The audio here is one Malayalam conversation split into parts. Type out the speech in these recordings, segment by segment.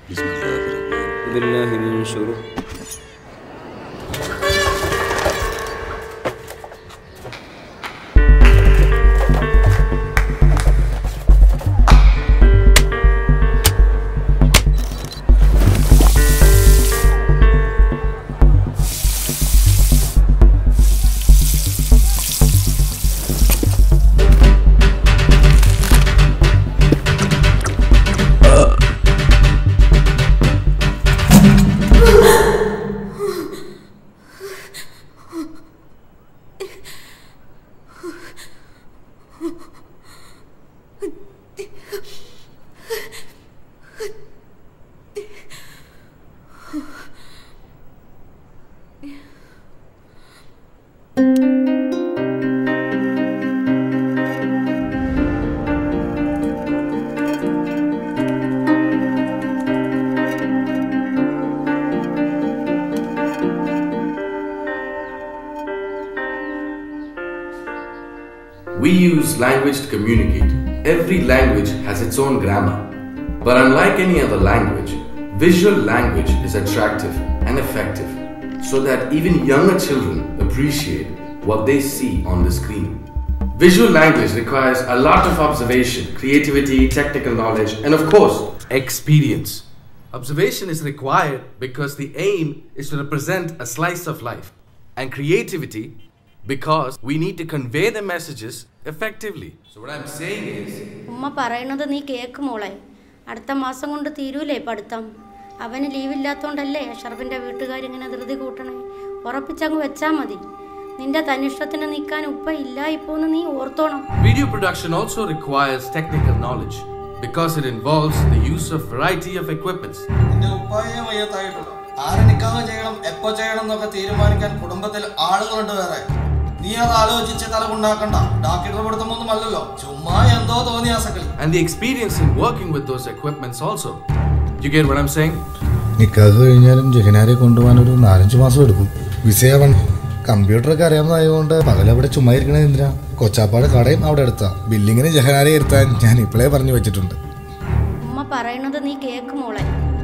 بسم الله الرحمن بالله من شرور We use language to communicate. Every language has its own grammar. But unlike any other language, visual language is attractive and effective so that even younger children appreciate what they see on the screen. Visual language requires a lot of observation, creativity, technical knowledge, and of course, experience. Observation is required because the aim is to represent a slice of life, and creativity because we need to convey the messages effectively. So, what I'm saying is, ഉമ്മ പറയണത് നീ കേക്ക് മോളെ അടുത്ത മാസം കൊണ്ട് തീരൂലേ പഠിത്തം അവന് ലീവില്ലാത്തോണ്ടല്ലേ അഷറഫിൻ്റെ വീട്ടുകാരിങ്ങനെ ധൃതി കൂട്ടണേ ഉറപ്പിച്ചങ്ങ് വെച്ചാൽ മതി നിന്റെ തന്നിഷ്ടത്തിന് നിൽക്കാൻ ഉപ്പ ഇല്ല ഇപ്പോന്ന് നീ ഓർത്തോണം video production also requires technical knowledge because it involves the use of variety of equipments. നിന്റെ ഉപ്പായെ വയ്യത്തായിട്ടുള്ളൂ ആരെ നിക്കാഹ് ചെയ്യണം എപ്പോ ചെയ്യണം എന്നൊക്കെ തീരുമാനിക്കാൻ കുടുംബത്തിൽ ആളുകളുണ്ട് വേറെ നീ അത് ആലോചിച്ച് തല ഉണ്ടാക്കണ്ട ഡാക്ടർ പിടുത്തമൊന്നും അല്ലല്ലോ ചുമ്മാ എന്തോ തോന്നിയ ആസക്കളി And the experience in working with those equipments also. You get what I'm saying? നിക്കാഹ് കഴിഞ്ഞാലും ജഹനാരെ കൊണ്ടുപോകാൻ ഒരു നാലഞ്ച് മാസം എടുക്കും വിസയാവൺ കമ്പ്യൂട്ടറൊക്കെ അറിയാവുന്നതായതുകൊണ്ട് പകലവിടെ ചുമ്മാ ഇരിക്കണത് എന്തിനാ കൊച്ചാപ്പാട് കടയും അവിടെ എടുത്താ ബില്ലിങ്ങിന് ജഹനാരെ ഇരുത്താൻ ഞാൻ ഇപ്പോഴേ പറഞ്ഞു വെച്ചിട്ടുണ്ട് ഉമ്മ പറയണത് നീ കേക്ക് മോളെ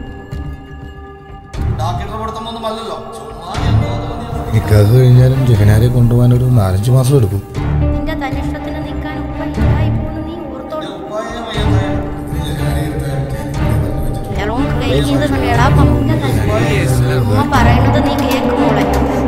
ഡാക്ടർ പിടുത്തമൊന്നും അല്ലല്ലോ ചുമ്മാ എന്തോ തോന്നിയ നിക്കാഹ് കഴിഞ്ഞാലും ജഹനാരെ കൊണ്ടുപോകാൻ ഒരു നാലഞ്ച് മാസം എടുക്കും നിന്റെ തന്നിഷ്ടത്തിന് നിൽക്കാൻ ഉപ്പ ഇല്ല ഇപ്പോന്ന് നീ ഓർത്തോണം ഉപ്പായെ വയ്യത്തായിട്ടുള്ളൂ വെറും കഴിക്കുന്നത് എടാ പമ്പിന്റെ തന്നെ ഉമ്മ പറയണത് നീ കേക്ക് മോളെ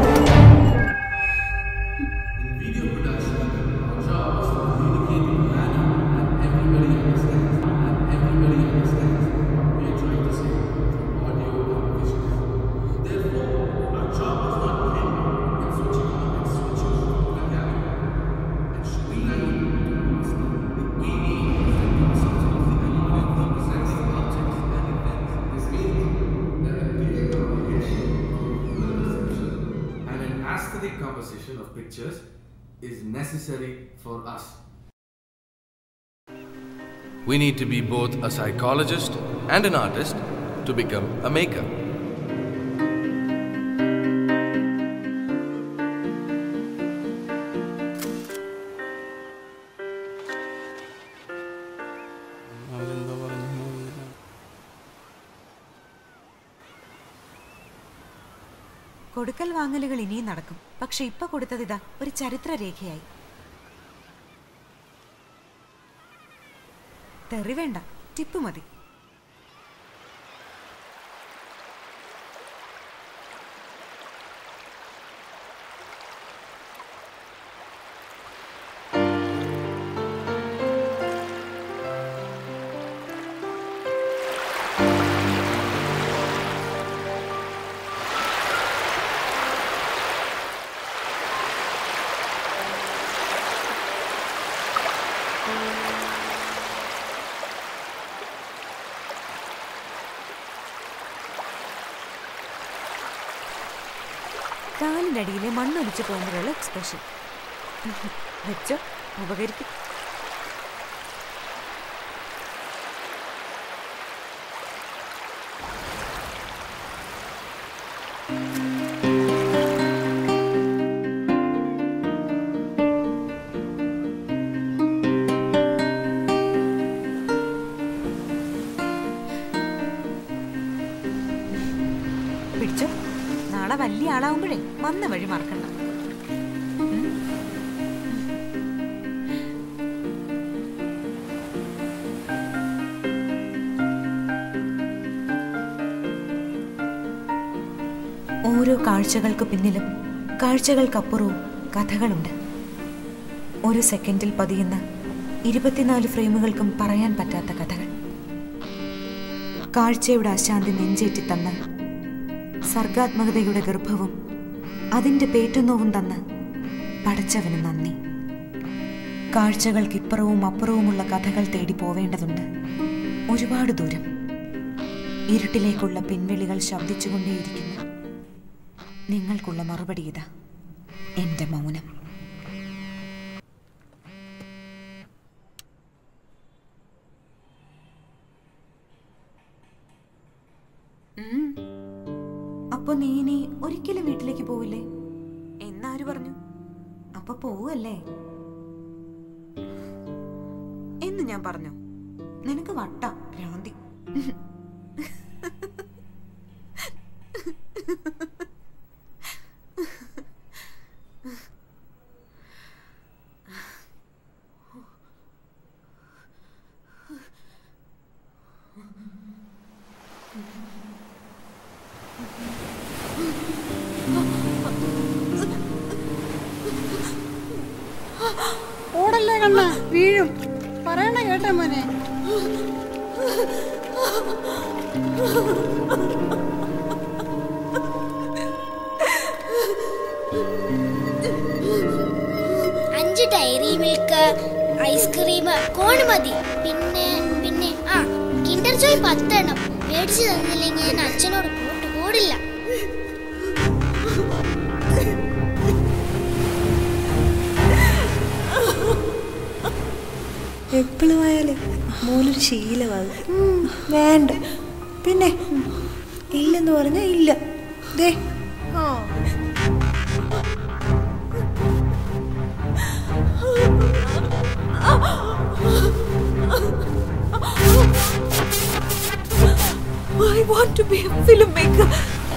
And an aesthetic composition of pictures is necessary for us. We need to be both a psychologist and an artist to become a maker. കൊടുക്കൽ വാങ്ങലുകൾ ഇനിയും നടക്കും പക്ഷെ ഇപ്പൊ കൊടുത്തത് ഇതാ ഒരു ചരിത്രരേഖയായി തെറി വേണ്ട ടിപ്പ് മതി കാലിൻ്റെ അടിയിലെ മണ്ണൊലിച്ചു പോകുമ്പോഴുള്ള എക്സ്പ്രഷൻ വെച്ചോ ഉപകരിക്കും പിടിച്ചോ നാളെ വലിയ ആളാവുമ്പോഴേ വന്ന വഴി മറക്കണ്ട ഉം. ഓരോ കാഴ്ചകൾക്ക് പിന്നിലും കാഴ്ചകൾക്കപ്പുറവും കഥകളുണ്ട് ഒരു സെക്കൻഡിൽ പതിയുന്ന ഇരുപത്തിനാല് ഫ്രെയിമുകൾക്കും പറയാൻ പറ്റാത്ത കഥകൾ കാഴ്ചയുടെ അശാന്തി നെഞ്ചേറ്റി തന്ന സർഗാത്മകതയുടെ ഗർഭവും അതിൻ്റെ പേറ്റുന്നോവും തന്ന് പടച്ചവന് നന്ദി കാഴ്ചകൾക്കിപ്പുറവും അപ്പുറവുമുള്ള കഥകൾ തേടി പോവേണ്ടതുണ്ട് ഒരുപാട് ദൂരം ഇരുട്ടിലേക്കുള്ള പിൻവിളികൾ ശബ്ദിച്ചുകൊണ്ടേയിരിക്കുന്നു നിങ്ങൾക്കുള്ള മറുപടി ഇതാ എൻ്റെ മൗനം ഉം. അപ്പൊ നീ ഇനി ഒരിക്കലും വീട്ടിലേക്ക് പോവില്ലേ എന്നാര് പറഞ്ഞു അപ്പൊ പോവല്ലേ എന്ന് ഞാൻ പറഞ്ഞു നിനക്ക് വട്ട ഭ്രാന്തി ഓടല്ലേ കണ്ണ വീഴും പറയണ കേട്ടെ മോനെ അഞ്ച് ഡയറി മിൽക്ക് ഐസ്ക്രീം കോൺ മതി പിന്നെ പിന്നെ ആ കിൻഡർ ജോയ് പത്തെണ്ണം മേടിച്ചു തന്നില്ലെങ്കിൽ ഞാൻ അച്ഛനോട് കൂട്ട് കൂടില്ല എപ്പോഴും ആയാലും മോനൊരു ശീലമാകും വേണ്ട പിന്നെ ഇല്ലെന്ന് പറഞ്ഞാൽ ഇല്ല ദേ I want to be a filmmaker.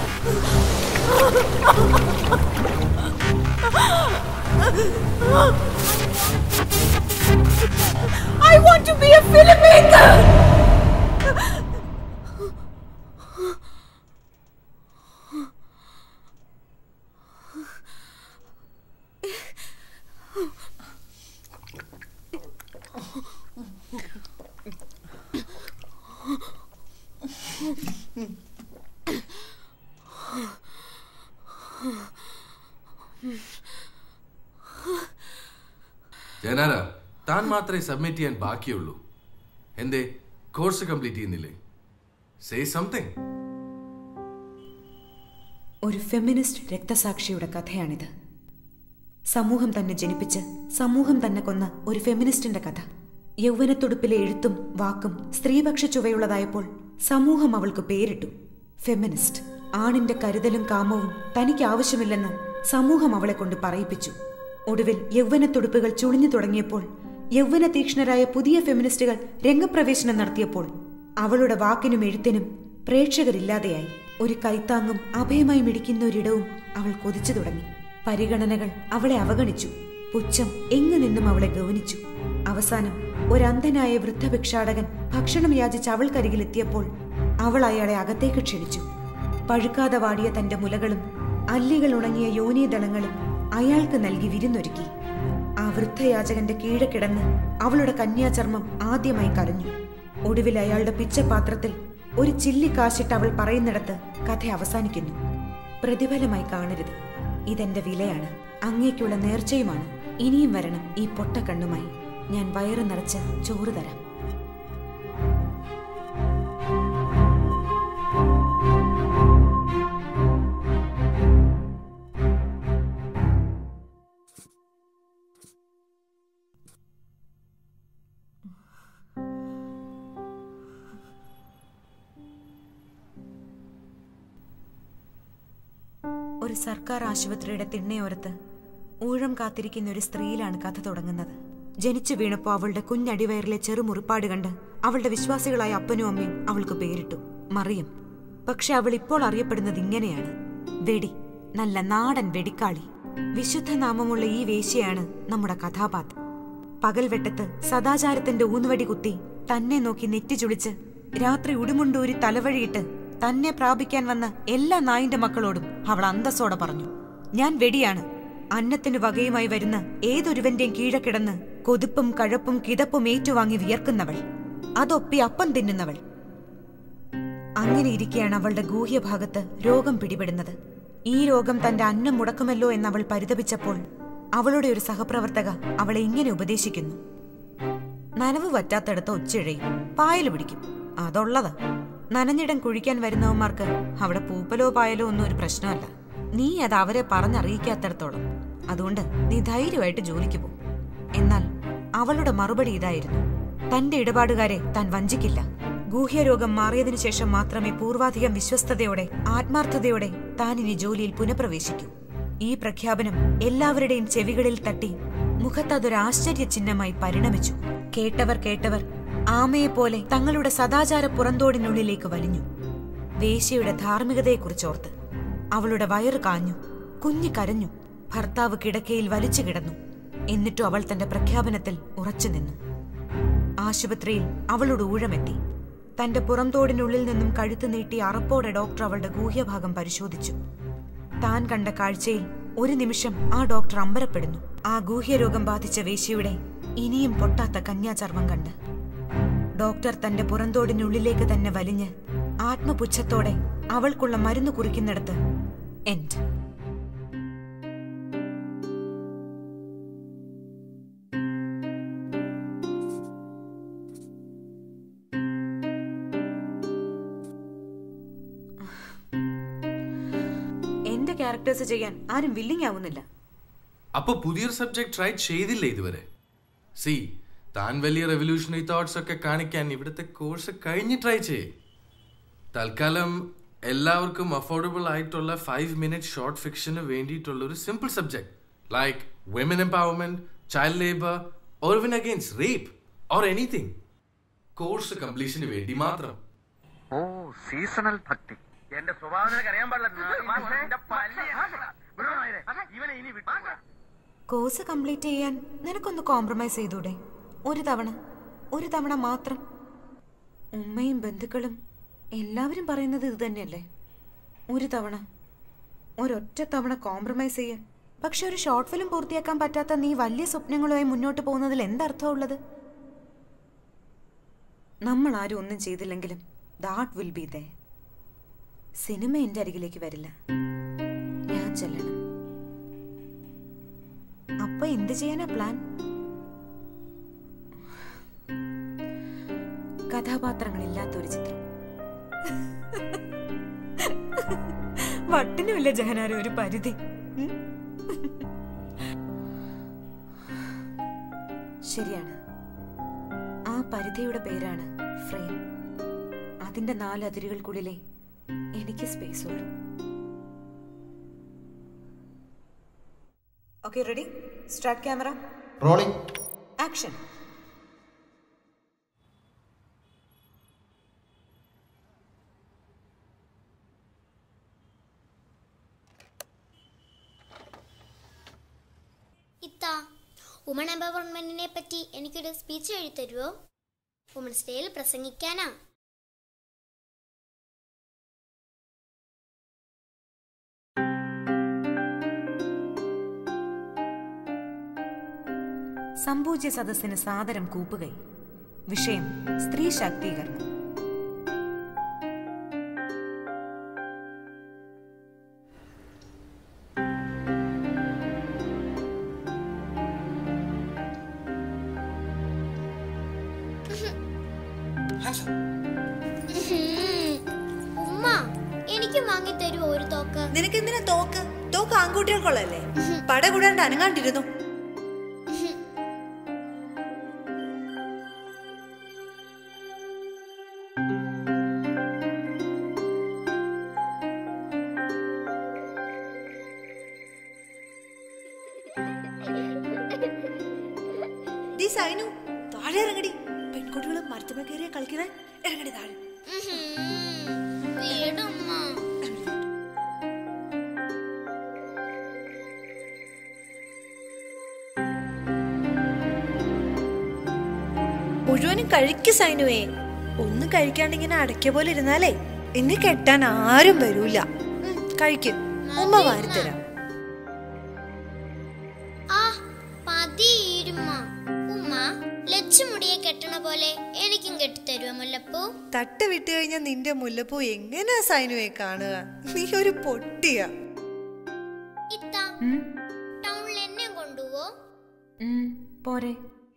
I want to be a filmmaker. ജനാര താൻ മാത്രമേ സബ്മിറ്റ് ചെയ്യാൻ ബാക്കിയുള്ളൂ എന്തേ കോഴ്സ് കംപ്ലീറ്റ് ചെയ്യുന്നില്ലേ സേ സംതിങ് ഒരു ഫെമിനിസ്റ്റ് രക്തസാക്ഷിയുടെ കഥയാണിത് സമൂഹം തന്നെ ജനിപ്പിച്ച് സമൂഹം തന്നെ കൊന്ന ഒരു ഫെമിനിസ്റ്റിന്റെ കഥ യൗവനത്തുടുപ്പിലെ എഴുത്തും വാക്കും സ്ത്രീപക്ഷ ചുവയുള്ളതായപ്പോൾ സമൂഹം അവൾക്ക് പേരിട്ടു ഫെമിനിസ്റ്റ് ആണിന്റെ കരുതലും കാമവും തനിക്ക് ആവശ്യമില്ലെന്ന് സമൂഹം അവളെ കൊണ്ട് പറയിപ്പിച്ചു ഒടുവിൽ യൗവനത്തുടുപ്പുകൾ ചുളിഞ്ഞു തുടങ്ങിയപ്പോൾ യൗവന തീക്ഷ്ണരായ പുതിയ ഫെമിനിസ്റ്റുകൾ രംഗപ്രവേശനം നടത്തിയപ്പോൾ അവളുടെ വാക്കിനും എഴുത്തിനും പ്രേക്ഷകരില്ലാതെയായി ഒരു കൈത്താങ്ങും അഭയമായി മിടിക്കുന്ന ഒരിടവും അവൾ കൊതിച്ചു തുടങ്ങി പരിഗണനകൾ അവളെ അവഗണിച്ചു പുച്ഛം എങ്ങു നിന്നും അവളെ ഗൗനിച്ചു അവസാനം ഒരന്ധനായ വൃദ്ധഭിക്ഷാടകൻ ഭക്ഷണം യാചിച്ച് അവൾക്കരികിലെത്തിയപ്പോൾ അവൾ അയാളെ അകത്തേക്ക് ക്ഷണിച്ചു പഴുക്കാതെ വാടിയ തന്റെ മുലകളും അല്ലികൾ ഉണങ്ങിയ യോനീദളങ്ങളും അയാൾക്ക് നൽകി വിരുന്നൊരുക്കി ആ വൃദ്ധയാചകന്റെ കീഴെ കിടന്ന് അവളുടെ കന്യാചർമ്മം ആദ്യമായി കരഞ്ഞു ഒടുവിൽ അയാളുടെ പിച്ചപാത്രത്തിൽ ഒരു ചില്ലി കാശിട്ട് അവൾ പറയുന്നിടത്ത് കഥ അവസാനിക്കുന്നു പ്രതിഫലമായി കാണരുത് ഇതെന്റെ വിലയാണ് അങ്ങേക്കുള്ള നേർച്ചയുമാണ് ഇനിയും വരണം ഈ പൊട്ടക്കണ്ണുമായി ഞാൻ വയറ് നിറച്ച് ചോറ് തരാം ഒരു സർക്കാർ ആശുപത്രിയുടെ തിണ്ണയോരത്ത് ഊഴം കാത്തിരിക്കുന്ന ഒരു സ്ത്രീയിലാണ് കഥ തുടങ്ങുന്നത് ജനിച്ചു വീണപ്പോൾ അവളുടെ കുഞ്ഞടിവയറിലെ ചെറുമുറിപ്പാട് കണ്ട് അവളുടെ വിശ്വാസികളായ അപ്പനും അമ്മയും അവൾക്ക് പേരിട്ടു മറിയം പക്ഷെ അവൾ ഇപ്പോൾ അറിയപ്പെടുന്നത് ഇങ്ങനെയാണ് വെടി നല്ല നാടൻ വെടിക്കാളി വിശുദ്ധ നാമമുള്ള ഈ വേശ്യയാണ് നമ്മുടെ കഥാപാത്രം പകൽ വെട്ടത്ത് സദാചാരത്തിന്റെ ഊന്നുവടി കുത്തി തന്നെ നോക്കി നെറ്റി ചുളിച്ച് രാത്രി ഉടുമുണ്ടൂരി തലവഴിയിട്ട് തന്നെ പ്രാപിക്കാൻ വന്ന എല്ലാ നായിന്റെ മക്കളോടും അവൾ അന്തസ്സോടെ പറഞ്ഞു ഞാൻ വെടിയാണ് അന്നത്തിന് വകയുമായി വരുന്ന ഏതൊരുവന്റെയും കീഴെ കിടന്ന് കൊതുപ്പും കഴപ്പും കിതപ്പും ഏറ്റുവാങ്ങി വിയർക്കുന്നവൾ അതൊപ്പി അപ്പം തിന്നുന്നവൾ അങ്ങനെ ഇരിക്കെയാണ് അവളുടെ ഗൂഹ്യഭാഗത്ത് രോഗം പിടിപെടുന്നത് ഈ രോഗം തന്റെ അന്നം മുടക്കുമല്ലോ എന്ന് അവൾ പരിതപിച്ചപ്പോൾ അവളുടെ ഒരു സഹപ്രവർത്തക അവളെ ഇങ്ങനെ ഉപദേശിക്കുന്നു നനവ് വറ്റാത്തടത്ത് ഒച്ചിഴയും പായല് പിടിക്കും അതുള്ളതാ നനഞ്ഞിടം കുഴിക്കാൻ വരുന്നവന്മാർക്ക് അവിടെ പൂപ്പലോ പായലോ ഒന്നും ഒരു പ്രശ്നമല്ല നീ അത് അവരെ പറഞ്ഞറിയിക്കാത്തടത്തോളം അതുകൊണ്ട് നീ ധൈര്യമായിട്ട് ജോലിക്ക് പോ എന്നാൽ അവളുടെ മറുപടി ഇതായിരുന്നു തന്റെ ഇടപാടുകാരെ താൻ വഞ്ചിക്കില്ല ഗൂഹ്യരോഗം മാറിയതിനു ശേഷം മാത്രമേ പൂർവാധികം വിശ്വസ്തയോടെ ആത്മാർത്ഥതയോടെ താൻ ഇനി ജോലിയിൽ പുനഃപ്രവേശിക്കൂ ഈ പ്രഖ്യാപനം എല്ലാവരുടെയും ചെവികളിൽ തട്ടി മുഖത്തതൊരു ആശ്ചര്യ ചിഹ്നമായി പരിണമിച്ചു കേട്ടവർ കേട്ടവർ ആമയെപ്പോലെ തങ്ങളുടെ സദാചാര പുറന്തോടിനുള്ളിലേക്ക് വലിഞ്ഞു വേശ്യയുടെ ധാർമ്മികതയെക്കുറിച്ചോർത്ത് അവളുടെ വയറ് കാഞ്ഞു കുഞ്ഞു കരഞ്ഞു ഭർത്താവ് കിടക്കയിൽ വലിച്ചു കിടന്നു എന്നിട്ടും അവൾ തന്റെ പ്രഖ്യാപനത്തിൽ ഉറച്ചു നിന്നു ആശുപത്രിയിൽ അവളുടെ ഊഴമെത്തി തന്റെ പുറംതോടിനുള്ളിൽ നിന്നും കഴുത്ത് നീട്ടി അറപ്പോടെ ഡോക്ടർ അവളുടെ ഗൂഹ്യഭാഗം പരിശോധിച്ചു താൻ കണ്ട കാഴ്ചയിൽ ഒരു നിമിഷം ആ ഡോക്ടർ അമ്പരപ്പെടുന്നു ആ ഗൂഹ്യരോഗം ബാധിച്ച വേശ്യയുടെ ഇനിയും പൊട്ടാത്ത കന്യാചർമ്മം കണ്ട് ഡോക്ടർ തന്റെ പുറന്തോടിനുള്ളിലേക്ക് തന്നെ വലിഞ്ഞ് ആത്മപുച്ഛത്തോടെ അവൾക്കുള്ള മരുന്ന് കുറിക്കുന്നിടത്ത് എൻഡ് എന്റെ ക്യാരക്ടേഴ്സ് ചെയ്യാൻ ആരും വില്ലിങ് ആവുന്നില്ല അപ്പൊ പുതിയൊരു സബ്ജക്ട് ട്രൈ ചെയ്തില്ലേ ഇതുവരെ സി താൻ വലിയ റെവല്യൂഷണറി തോട്ട്സ് ഒക്കെ കാണിക്കാൻ ഇവിടുത്തെ കോഴ്സ് കഴിഞ്ഞ് ട്രൈ ചെയ്യേ തൽക്കാലം എല്ലാവർക്കും അഫോർഡബിൾ ആയിട്ടുള്ള ഫൈവ് മിനിറ്റ് ഷോർട്ട് ഫിക്ഷന് വേണ്ടിയിട്ടുള്ള ഒരു simple subject like women empowerment child labour or win against rape or anything course കംപ്ലീഷന് വേണ്ടി മാത്രം ഓ സീസണൽ ഭക്തി എന്റെ സ്വഭാവം നിനക്ക് അറിയാൻ പാടില്ല ഇവനെ ഇനി വിട്ടു കോഴ്സ് കംപ്ലീറ്റ് ചെയ്യാൻ നിനക്കൊന്ന് കോംപ്രമൈസ് ചെയ്തൂടെ ഒരു തവണ ഒരു തവണ മാത്രം ഉമ്മയും ബന്ധുക്കളും എല്ലാവരും പറയുന്നത് ഇത് തന്നെയല്ലേ ഒരു തവണ ഒരൊറ്റ തവണ കോംപ്രമൈസ് ചെയ്യാൻ പക്ഷെ ഒരു ഷോർട്ട് ഫിലിം പൂർത്തിയാക്കാൻ പറ്റാത്ത നീ വലിയ സ്വപ്നങ്ങളുമായി മുന്നോട്ട് പോകുന്നതിൽ എന്തർത്ഥമുള്ളത് നമ്മൾ ആരും ഒന്നും ചെയ്തില്ലെങ്കിലും that will be the cinema എൻ്റെ അരികിലേക്ക് വരില്ല ഞാൻ ചെല്ലണം അപ്പൊ എന്ത് ചെയ്യാനാ പ്ലാൻ കഥാപാത്രങ്ങളില്ലാത്ത ഒരു ചിത്രം വട്ടിനുമില്ല ജഹനാര ഒരു പരിധി ഉം? ശരിയാണ് ആ പരിധിയുടെ പേരാണ് ഫ്രെയിം അതിന്റെ നാല് അതിരുകൾക്കുള്ളിലേ എനിക്ക് സ്പേസ് ഉള്ളൂ okay ready start camera rolling action ഇത്ത വുമൺ എംപവർമെന്റിനെ പറ്റി എനിക്കൊരു സ്പീച്ച് എഴുതി തരുമോ വുമൻസ് ഡേയിൽ പ്രസംഗിക്കാനാ സമ്പൂജ്യ സദസ്സിന് സാദരം കൂപ്പുകൈ വിഷയം സ്ത്രീ ശാക്തീകരണം ഉമ്മ എനിക്കും വാങ്ങി തരുമോ ഒരു തോക്ക് നിനക്ക് എന്തിനാ തോക്ക് തോക്ക് ആൺകുട്ടികൾക്കുള്ളല്ലേ പട കൂടാണ്ട് അനങ്ങാണ്ടിരുന്നു ദീ സൈനു താഴെ ഇറങ്ങടി പെൺകുട്ടികൾ മരത്തുമ കയറിയ കളിക്കണേ ഇറങ്ങടി താഴെ വീടുമ്മ മുഴുവനും കഴിക്ക് സൈനുവേ ഒന്നും കഴിക്കാണ്ട് ഇങ്ങനെ അടയ്ക്ക പോലെ ഇരുന്നാലേ എന്നെ കെട്ടാൻ ആരും വരൂല ഉം, കഴിക്ക് ഉമ്മ വാരിത്തരാം ആ പതിയിരുമ്മ ഉമ്മ ലച്ചുമുടിയെ കെട്ടണ പോലെ എനിക്കും കെട്ടിത്തരുവോ മുല്ലപ്പൂ തട്ട് വിട്ട് കഴിഞ്ഞാൽ നിന്റെ മുല്ലപ്പൂ എങ്ങനെയാ സൈനുവെ കാണുക നീ ഒരു പൊട്ടിയാ ഇത്ത ടൗണിൽ എന്നെ കൊണ്ടുപോവോ പോരെ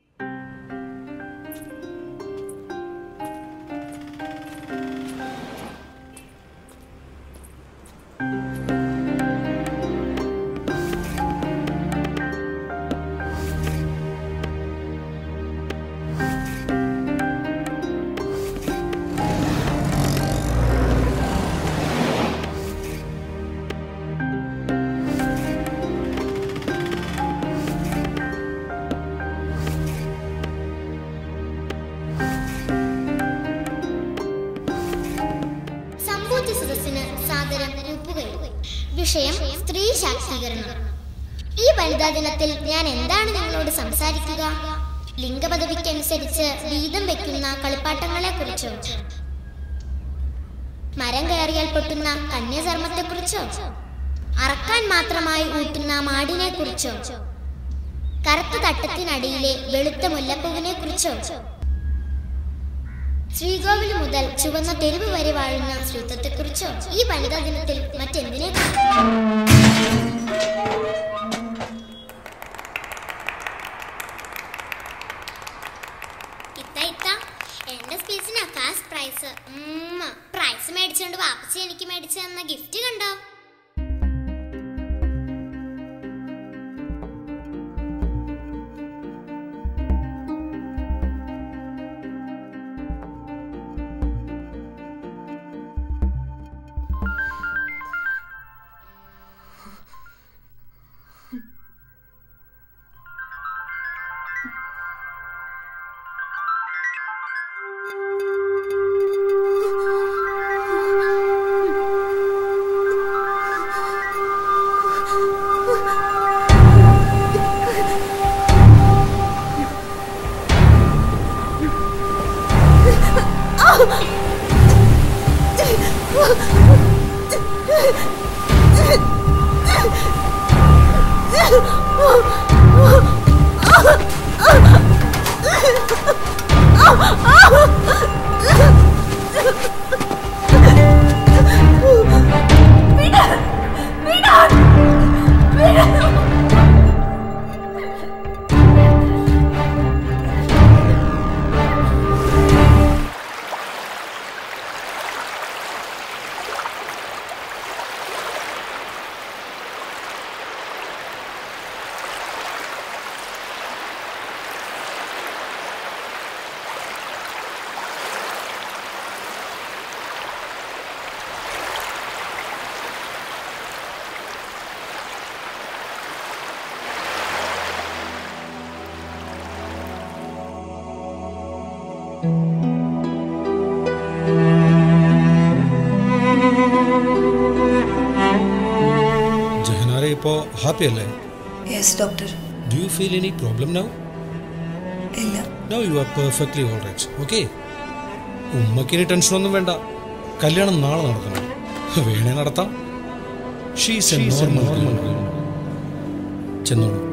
സമ്പൂർത്തി സദസ്സിന് സാദരം ഒപ്പുകയും വിഷയം സ്ത്രീ ശാക്തീകരണം ഈ വനിതാ ദിനത്തിൽ ഞാൻ എന്താണ് നിങ്ങളോട് സംസാരിക്കുക ലിംഗപദവിക്കനുസരിച്ച് വീതം വെക്കുന്ന കളിപ്പാട്ടങ്ങളെ കുറിച്ചോ മരം കയറിയാൽ പൊട്ടുന്ന കന്യാചർമ്മത്തെ കുറിച്ചോ അറക്കാൻ മാത്രമായി ഊട്ടുന്ന മാടിനെ കുറിച്ചോ കറുത്ത തട്ടത്തിനടിയിലെ വെളുത്ത മുല്ലപ്പൂവിനെ കുറിച്ചോ ശ്രീകോവിൽ മുതൽ ചുവന്ന തെരുവ് വരെ വാഴുന്ന ശ്രീത്വത്തെക്കുറിച്ചോ ഈ വനിതാ ദിനത്തിൽ മറ്റെന്തിനെ ഇത്ത ഇത്ത എന്റെ സ്പീച്ചിനാ ഫാസ്റ്റ് പ്രൈസ് പ്രൈസ് മേടിച്ചോണ്ട് വാപ്പച്ചി എനിക്ക് മേടിച്ചു തന്ന ഗിഫ്റ്റ് കണ്ടോ ജഹനാരെ ഇപ്പോൾ ഹാപ്പി അല്ലേ yes doctor do you feel any problem now ഇല്ല now you are perfectly all right okay ഉമ്മക്കിനി ടെൻഷനൊന്നും വേണ്ട കല്യാണം നാളെ നടത്തണം വേണേ നടത്താം ഷീസ് എ നോർമൽ ചെന്നോളൂ